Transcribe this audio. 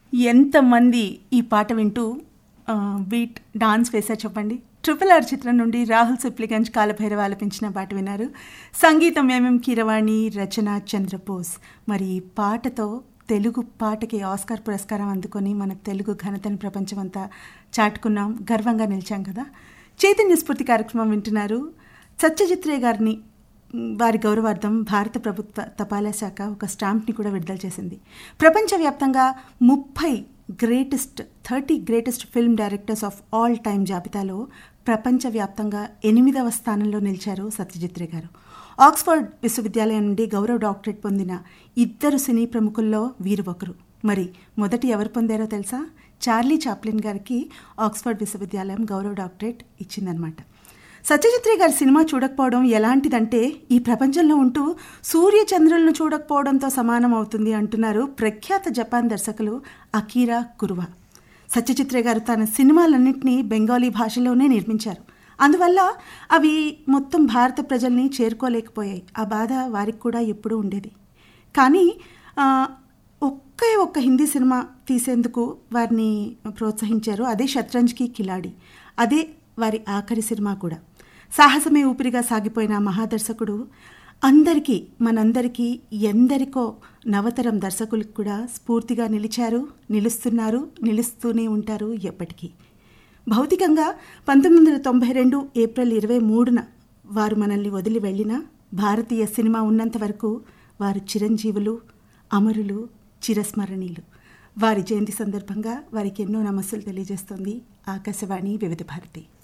ఎంతమంది ఈ పాట వింటూ ఆ, బీట్ డాన్స్ వేశారు చెప్పండి ట్రిపుల్ ఆర్ చిత్రం నుండి రాహుల్ సిప్లిగంజ్ కాలభైరవ ఆలపించిన పాట విన్నారు సంగీతం ఎంఎం కీరవాణి రచన చంద్రబోస్ మరి ఈ పాటతో తెలుగు పాటకి ఆస్కార్ పురస్కారం అందుకొని మన తెలుగు ఘనతను ప్రపంచమంతా చాటుకున్నాం గర్వంగా నిలిచాం కదా చైతన్య స్ఫూర్తి కార్యక్రమం వింటున్నారు సత్యజిత్ రే గారిని మ్, వారి గౌరవార్థం భారత ప్రభుత్వ తపాలా శాఖ ఒక స్టాంప్ని కూడా విడుదల చేసింది ప్రపంచవ్యాప్తంగా ముప్పై greatest thirty greatest film directors of all time జాబితాలో ప్రపంచవ్యాప్తంగా ఎనిమిదవ స్థానంలో నిలిచారు సత్యజిత్ రే గారు ఆక్స్ఫర్డ్ విశ్వవిద్యాలయం నుండి గౌరవ డాక్టరేట్ పొందిన ఇద్దరు సినీ ప్రముఖుల్లో వీరు ఒకరు మరి మొదటి ఎవరు పొందారో తెలుసా చార్లీ చాప్లిన్ గారికి ఆక్స్ఫర్డ్ విశ్వవిద్యాలయం గౌరవ డాక్టరేట్ ఇచ్చిందనమాట సత్యజిత్ రే గారి సినిమా చూడకపోవడం ఎలాంటిదంటే ఈ ప్రపంచంలో ఉంటూ సూర్య చంద్రులను చూడకపోవడంతో సమానం అవుతుంది అంటున్నారు ప్రఖ్యాత జపాన్ దర్శకులు అకీరా కురువా సత్యజిత్ రే గారు తన సినిమాలన్నింటినీ బెంగాలీ భాషలోనే నిర్మించారు అందువల్ల అవి మొత్తం భారత ప్రజల్ని చేరుకోలేకపోయాయి ఆ బాధ వారికి కూడా ఎప్పుడూ ఉండేది కానీ ఆ, ఒకే ఒక్క హిందీ సినిమా తీసేందుకు వారిని ప్రోత్సహించారు అదే శత్రంజ్కి కిలాడి అదే వారి ఆఖరి సినిమా కూడా సాహసమే ఊపిరిగా సాగిపోయిన ఆ మహాదర్శకుడు అందరికీ మనందరికీ ఎందరికో నవతరం దర్శకులకు కూడా స్ఫూర్తిగా నిలిచారు నిలుస్తున్నారు నిలుస్తూనే ఉంటారు ఎప్పటికీ భౌతికంగా పంతొమ్మిది వందల తొంభై రెండు ఏప్రిల్ ఇరవై మూడున వారు మనల్ని వదిలి వెళ్ళిన భారతీయ సినిమా ఉన్నంత వరకు వారు చిరంజీవులు అమరులు చిరస్మరణీయులు వారి జయంతి సందర్భంగా వారికి ఎన్నో నమస్సులు తెలియజేస్తోంది ఆకాశవాణి వివిధ భారతి